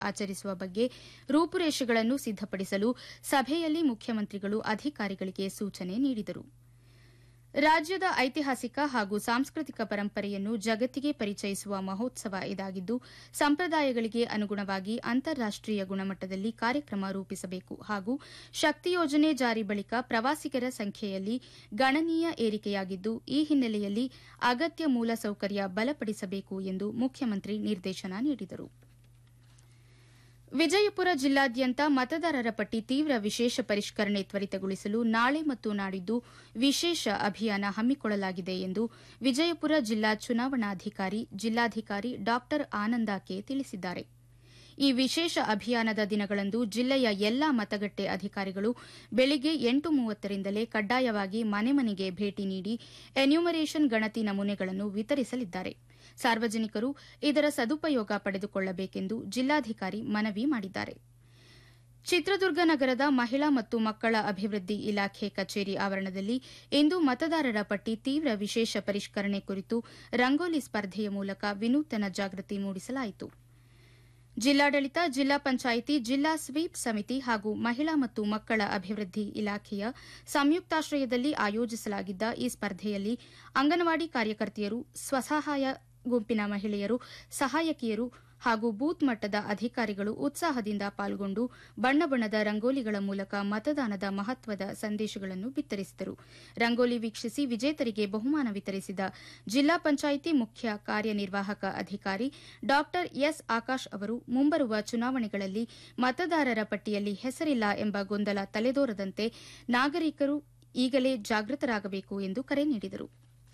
ಆಚರಿಸುವ ಬಗ್ಗೆ ರೂಪುರೇಷೆಗಳನ್ನು ಸಿದ್ದಪಡಿಸಲು ಸಭೆಯಲ್ಲಿ ಮುಖ್ಯಮಂತ್ರಿಗಳು ಅಧಿಕಾರಿಗಳಿಗೆ ಸೂಚನೆ ನೀಡಿದರು ರಾಜ್ಯದ ಐತಿಹಾಸಿಕ ಹಾಗೂ ಸಾಂಸ್ಕೃತಿಕ ಪರಂಪರೆಯನ್ನು ಜಗತ್ತಿಗೆ ಪರಿಚಯಿಸುವ ಮಹೋತ್ಸವ ಇದಾಗಿದ್ದು ಸಂಪ್ರದಾಯಗಳಿಗೆ ಅನುಗುಣವಾಗಿ ಅಂತಾರಾಷ್ಟೀಯ ಗುಣಮಟ್ಟದಲ್ಲಿ ಕಾರ್ಯಕ್ರಮ ರೂಪಿಸಬೇಕು ಹಾಗೂ ಶಕ್ತಿ ಯೋಜನೆ ಜಾರಿ ಬಳಿಕ ಪ್ರವಾಸಿಗರ ಸಂಖ್ಯೆಯಲ್ಲಿ ಗಣನೀಯ ಏರಿಕೆಯಾಗಿದ್ದು ಈ ಹಿನ್ನೆಲೆಯಲ್ಲಿ ಅಗತ್ಯ ಮೂಲಸೌಕರ್ಯ ಬಲಪಡಿಸಬೇಕು ಎಂದು ಮುಖ್ಯಮಂತ್ರಿ ನಿರ್ದೇಶನ ನೀಡಿದರು ವಿಜಯಪುರ ಜಿಲ್ಲಾದ್ಯಂತ ಮತದಾರರ ಪಟ್ಟಿ ತೀವ್ರ ವಿಶೇಷ ಪರಿಷ್ಕರಣೆ ತ್ವರಿತಗೊಳಿಸಲು ನಾಳೆ ಮತ್ತು ನಾಡಿದ್ದು ವಿಶೇಷ ಅಭಿಯಾನ ಹಮ್ಮಿಕೊಳ್ಳಲಾಗಿದೆ ಎಂದು ವಿಜಯಪುರ ಜಿಲ್ಲಾ ಚುನಾವಣಾಧಿಕಾರಿ ಜಿಲ್ಲಾಧಿಕಾರಿ ಡಾ ಆನಂದ ಕೆ ತಿಳಿಸಿದ್ದಾರೆ ಈ ವಿಶೇಷ ಅಭಿಯಾನದ ದಿನಗಳಂದು ಜಿಲ್ಲೆಯ ಎಲ್ಲಾ ಮತಗಟ್ಟೆ ಅಧಿಕಾರಿಗಳು ಬೆಳಿಗ್ಗೆ ಎಂಟು ಮೂವತ್ತರಿಂದಲೇ ಕಡ್ಡಾಯವಾಗಿ ಮನೆ ಮನೆಗೆ ಭೇಟಿ ನೀಡಿ ಎನ್ಯುಮರೇಷನ್ ಗಣತಿ ನಮೂನೆಗಳನ್ನು ವಿತರಿಸಲಿದ್ದಾರೆ ಸಾರ್ವಜನಿಕರು ಇದರ ಸದುಪಯೋಗ ಪಡೆದುಕೊಳ್ಳಬೇಕೆಂದು ಜಿಲ್ಲಾಧಿಕಾರಿ ಮನವಿ ಮಾಡಿದ್ದಾರೆ ಚಿತ್ರದುರ್ಗ ನಗರದ ಮಹಿಳಾ ಮತ್ತು ಮಕ್ಕಳ ಅಭಿವೃದ್ಧಿ ಇಲಾಖೆ ಕಚೇರಿ ಆವರಣದಲ್ಲಿ ಇಂದು ಮತದಾರರ ಪಟ್ಟಿ ತೀವ್ರ ವಿಶೇಷ ಪರಿಷ್ಕರಣೆ ಕುರಿತು ರಂಗೋಲಿ ಸ್ಪರ್ಧೆಯ ಮೂಲಕ ವಿನೂತನ ಜಾಗೃತಿ ಮೂಡಿಸಲಾಯಿತು ಜಿಲ್ಲಾಡಳಿತ ಜಿಲ್ಲಾ ಪಂಚಾಯಿತಿ ಜಿಲ್ಲಾ ಸ್ವೀಪ್ ಸಮಿತಿ ಹಾಗೂ ಮಹಿಳಾ ಮತ್ತು ಮಕ್ಕಳ ಅಭಿವೃದ್ಧಿ ಇಲಾಖೆಯ ಸಂಯುಕ್ತಾಶ್ರಯದಲ್ಲಿ ಆಯೋಜಿಸಲಾಗಿದ್ದ ಈ ಸ್ಪರ್ಧೆಯಲ್ಲಿ ಅಂಗನವಾಡಿ ಕಾರ್ಯಕರ್ತೆಯರು ಸ್ವಸಹಾಯ ಗುಂಪಿನ ಮಹಿಳೆಯರು ಸಹಾಯಕಿಯರು ಹಾಗೂ ಬೂತ್ ಮಟ್ಟದ ಅಧಿಕಾರಿಗಳು ಉತ್ಸಾಹದಿಂದ ಪಾಲ್ಗೊಂಡು ಬಣ್ಣ ಬಣ್ಣದ ರಂಗೋಲಿಗಳ ಮೂಲಕ ಮತದಾನದ ಮಹತ್ವದ ಸಂದೇಶಗಳನ್ನು ಬಿತ್ತರಿಸಿದರು ರಂಗೋಲಿ ವೀಕ್ಷಿಸಿ ವಿಜೇತರಿಗೆ ಬಹುಮಾನ ವಿತರಿಸಿದ ಜಿಲ್ಲಾ ಪಂಚಾಯಿತಿ ಮುಖ್ಯ ಕಾರ್ಯನಿರ್ವಾಹಕ ಅಧಿಕಾರಿ ಡಾ ಎಸ್ ಆಕಾಶ್ ಅವರು ಮುಂಬರುವ ಚುನಾವಣೆಗಳಲ್ಲಿ ಮತದಾರರ ಪಟ್ಟಿಯಲ್ಲಿ ಹೆಸರಿಲ್ಲ ಎಂಬ ಗೊಂದಲ ತಲೆದೋರದಂತೆ ನಾಗರಿಕರು ಈಗಲೇ ಜಾಗೃತರಾಗಬೇಕು ಎಂದು ಕರೆ ನೀಡಿದರು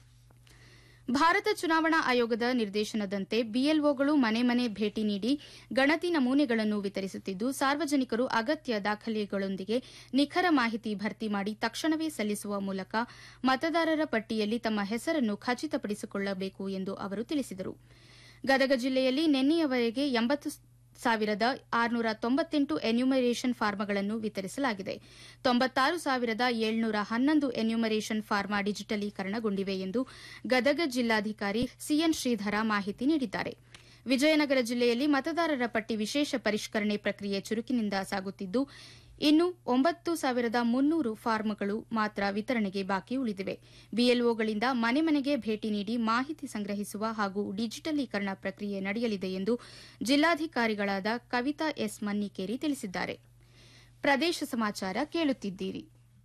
ಭಾರತ ಚುನಾವಣಾ ಆಯೋಗದ ನಿರ್ದೇಶನದಂತೆ ಬಿಎಲ್ಒಗಳು ಮನೆ ಮನೆ ಭೇಟಿ ನೀಡಿ ಗಣತಿ ನಮೂನೆಗಳನ್ನು ವಿತರಿಸುತ್ತಿದ್ದು ಸಾರ್ವಜನಿಕರು ಅಗತ್ಯ ದಾಖಲೆಗಳೊಂದಿಗೆ ನಿಖರ ಮಾಹಿತಿ ಭರ್ತಿ ಮಾಡಿ ತಕ್ಷಣವೇ ಸಲ್ಲಿಸುವ ಮೂಲಕ ಮತದಾರರ ಪಟ್ಟಿಯಲ್ಲಿ ತಮ್ಮ ಹೆಸರನ್ನು ಖಚಿತಪಡಿಸಿಕೊಳ್ಳಬೇಕು ಎಂದು ಅವರು ತಿಳಿಸಿದರು ಗದಗ ಜಿಲ್ಲೆಯಲ್ಲಿ ನಿನ್ನೆಯವರೆಗೆ ಎಂಬತ್ತು ಸಾವಿರದ ಆರುನೂರ ತೊಂಬತ್ತೆಂಟು ಎನ್ಯುಮರೇಷನ್ ಫಾರ್ಮ್ಗಳನ್ನು ವಿತರಿಸಲಾಗಿದೆ ತೊಂಬತ್ತಾರು ಸಾವಿರದ ಏಳ್ನೂರ ಹನ್ನೊಂದು ಎನ್ಯುಮರೇಷನ್ ಫಾರ್ಮಾ ಡಿಜಿಟಲೀಕರಣಗೊಂಡಿವೆ ಎಂದು ಗದಗ ಜಿಲ್ಲಾಧಿಕಾರಿ ಸಿಎನ್ ಶ್ರೀಧರ ಮಾಹಿತಿ ನೀಡಿದ್ದಾರೆ ವಿಜಯನಗರ ಜಿಲ್ಲೆಯಲ್ಲಿ ಮತದಾರರ ಪಟ್ಟಿ ವಿಶೇಷ ಪರಿಷ್ಕರಣೆ ಪ್ರಕ್ರಿಯೆ ಚುರುಕಿನಿಂದ ಸಾಗುತ್ತಿದ್ದು ಇನ್ನು ಒಂಬತ್ತು ಸಾವಿರದ ಮುನ್ನೂರು ಫಾರ್ಮ್ಗಳು ಮಾತ್ರ ವಿತರಣೆಗೆ ಬಾಕಿ ಉಳಿದಿವೆ ಬಿಎಲ್ಒಗಳಿಂದ ಮನೆ ಮನೆಗೆ ಭೇಟಿ ನೀಡಿ ಮಾಹಿತಿ ಸಂಗ್ರಹಿಸುವ ಹಾಗೂ ಡಿಜಿಟಲೀಕರಣ ಪ್ರಕ್ರಿಯೆ ನಡೆಯಲಿದೆ ಎಂದು ಜಿಲ್ಲಾಧಿಕಾರಿಗಳಾದ ಕವಿತಾ ಎಸ್ ಮನ್ನಿಕೇರಿ ತಿಳಿಸಿದ್ದಾರೆ ಪ್ರದೇಶ ಸಮಾಚಾರ ಕೇಳುತ್ತಿದ್ದೀರಿ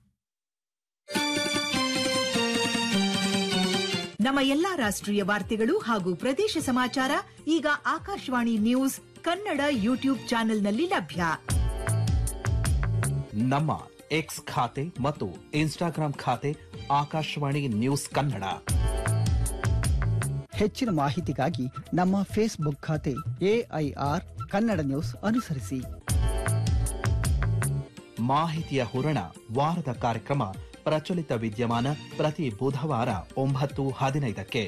ನಮ್ಮ ಎಲ್ಲಾ ರಾಷ್ಟ್ರೀಯ ವಾರ್ತೆಗಳು ಹಾಗೂ ಪ್ರದೇಶ ಸಮಾಚಾರ ಈಗ ಆಕಾಶವಾಣಿ ನ್ಯೂಸ್ ಕನ್ನಡ ಯೂಟ್ಯೂಬ್ ಚಾನೆಲ್ನಲ್ಲಿ ಲಭ್ಯ ನಮ್ಮ ಎಕ್ಸ್ ಖಾತೆ ಮತ್ತು ಇನ್ಸ್ಟಾಗ್ರಾಂ ಖಾತೆ ಆಕಾಶವಾಣಿ ನ್ಯೂಸ್ ಕನ್ನಡ ಹೆಚ್ಚಿನ ಮಾಹಿತಿಗಾಗಿ ನಮ್ಮ ಫೇಸ್ಬುಕ್ ಖಾತೆ ಎಐಆರ್ ಕನ್ನಡ ನ್ಯೂಸ್ ಅನುಸರಿಸಿ ಮಾಹಿತಿಯ ಹೂರಣ ವಾರದ ಕಾರ್ಯಕ್ರಮ ಪ್ರಚಲಿತ ವಿದ್ಯಮಾನ ಪ್ರತಿ ಬುಧವಾರ ಒಂಬತ್ತು ಹದಿನೈದಕ್ಕೆ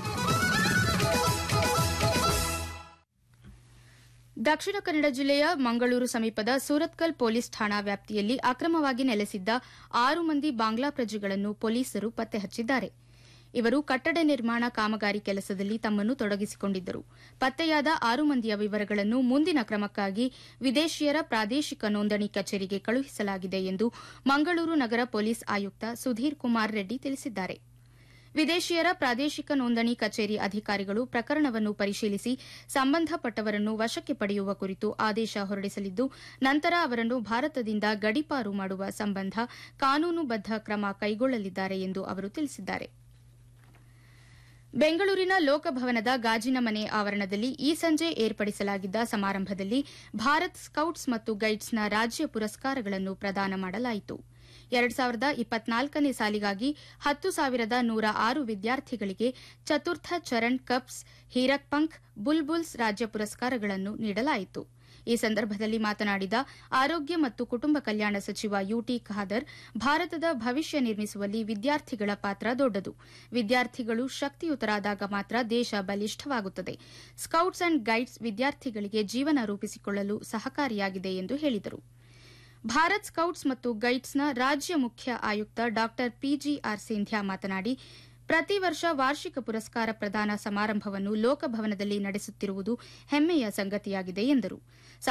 ದಕ್ಷಿಣ ಕನ್ನಡ ಜಿಲ್ಲೆಯ ಮಂಗಳೂರು ಸಮೀಪದ ಸೂರತ್ಕಲ್ ಪೊಲೀಸ್ ಠಾಣಾ ವ್ಯಾಪ್ತಿಯಲ್ಲಿ ಅಕ್ರಮವಾಗಿ ನೆಲೆಸಿದ್ದ ಆರು ಮಂದಿ ಬಾಂಗ್ಲಾ ಪ್ರಜೆಗಳನ್ನು ಪೊಲೀಸರು ಪತ್ತೆ ಹಚ್ಚಿದ್ದಾರೆ ಇವರು ಕಟ್ಟಡ ನಿರ್ಮಾಣ ಕಾಮಗಾರಿ ಕೆಲಸದಲ್ಲಿ ತಮ್ಮನ್ನು ತೊಡಗಿಸಿಕೊಂಡಿದ್ದರು ಪತ್ತೆಯಾದ ಆರು ಮಂದಿಯ ವಿವರಗಳನ್ನು ಮುಂದಿನ ಕ್ರಮಕ್ಕಾಗಿ ವಿದೇಶಿಯರ ಪ್ರಾದೇಶಿಕ ನೋಂದಣಿ ಕಚೇರಿಗೆ ಕಳುಹಿಸಲಾಗಿದೆ ಎಂದು ಮಂಗಳೂರು ನಗರ ಪೊಲೀಸ್ ಆಯುಕ್ತ ಸುಧೀರ್ ಕುಮಾರ್ ರೆಡ್ಡಿ ತಿಳಿಸಿದ್ದಾರೆ ವಿದೇಶಿಯರ ಪ್ರಾದೇಶಿಕ ನೋಂದಣಿ ಕಚೇರಿ ಅಧಿಕಾರಿಗಳು ಪ್ರಕರಣವನ್ನು ಪರಿಶೀಲಿಸಿ ಸಂಬಂಧಪಟ್ಟವರನ್ನು ವಶಕ್ಕೆ ಪಡೆಯುವ ಕುರಿತು ಆದೇಶ ಹೊರಡಿಸಲಿದ್ದು ನಂತರ ಅವರನ್ನು ಭಾರತದಿಂದ ಗಡೀಪಾರು ಮಾಡುವ ಸಂಬಂಧ ಕಾನೂನುಬದ್ದ ಕ್ರಮ ಕೈಗೊಳ್ಳಲಿದ್ದಾರೆ ಎಂದು ಅವರು ತಿಳಿಸಿದ್ದಾರೆ ಬೆಂಗಳೂರಿನ ಲೋಕಭವನದ ಗಾಜಿನ ಮನೆ ಆವರಣದಲ್ಲಿ ಈ ಸಂಜೆ ಏರ್ಪಡಿಸಲಾಗಿದ್ದ ಸಮಾರಂಭದಲ್ಲಿ ಭಾರತ್ ಸ್ಕೌಟ್ಸ್ ಮತ್ತು ಗೈಡ್ಸ್ನ ರಾಜ್ಯ ಪುರಸ್ಕಾರಗಳನ್ನು ಪ್ರದಾನ ಮಾಡಲಾಯಿತು ಎರಡು ಸಾವಿರದ ಇಪ್ಪತ್ನಾಲ್ಕನೇ ಸಾಲಿಗಾಗಿ ಹತ್ತು ಸಾವಿರದ ನೂರ ಆರು ವಿದ್ಯಾರ್ಥಿಗಳಿಗೆ ಚತುರ್ಥ ಚರಣ್ ಕಪ್ಸ್ ಹೀರಕ್ ಪಂಖ್ ಬುಲ್ಬುಲ್ಸ್ ರಾಜ್ಯ ಪುರಸ್ಕಾರಗಳನ್ನು ನೀಡಲಾಯಿತು ಈ ಸಂದರ್ಭದಲ್ಲಿ ಮಾತನಾಡಿದ ಆರೋಗ್ಯ ಮತ್ತು ಕುಟುಂಬ ಕಲ್ಯಾಣ ಸಚಿವ ಯುಟಿ ಖಾದರ್ ಭಾರತದ ಭವಿಷ್ಯ ನಿರ್ಮಿಸುವಲ್ಲಿ ವಿದ್ಯಾರ್ಥಿಗಳ ಪಾತ್ರ ದೊಡ್ಡದು ವಿದ್ಯಾರ್ಥಿಗಳು ಶಕ್ತಿಯುತರಾದಾಗ ಮಾತ್ರ ದೇಶ ಬಲಿಷ್ಠವಾಗುತ್ತದೆ ಸ್ಕೌಟ್ಸ್ ಅಂಡ್ ಗೈಡ್ಸ್ ವಿದ್ಯಾರ್ಥಿಗಳಿಗೆ ಜೀವನ ರೂಪಿಸಿಕೊಳ್ಳಲು ಸಹಕಾರಿಯಾಗಿದೆ ಎಂದು ಹೇಳಿದರು ಭಾರತ್ ಸ್ಕೌಟ್ಸ್ ಮತ್ತು ಗೈಡ್ಸ್ನ ರಾಜ್ಯ ಮುಖ್ಯ ಆಯುಕ್ತ ಡಾ ಪಿಜಿಆರ್ ಸಿಂಧ್ಯಾ ಮಾತನಾಡಿ ಪ್ರತಿ ವರ್ಷ ವಾರ್ಷಿಕ ಪುರಸ್ಕಾರ ಪ್ರದಾನ ಸಮಾರಂಭವನ್ನು ಲೋಕಭವನದಲ್ಲಿ ನಡೆಸುತ್ತಿರುವುದು ಹೆಮ್ಮೆಯ ಸಂಗತಿಯಾಗಿದೆ ಎಂದರು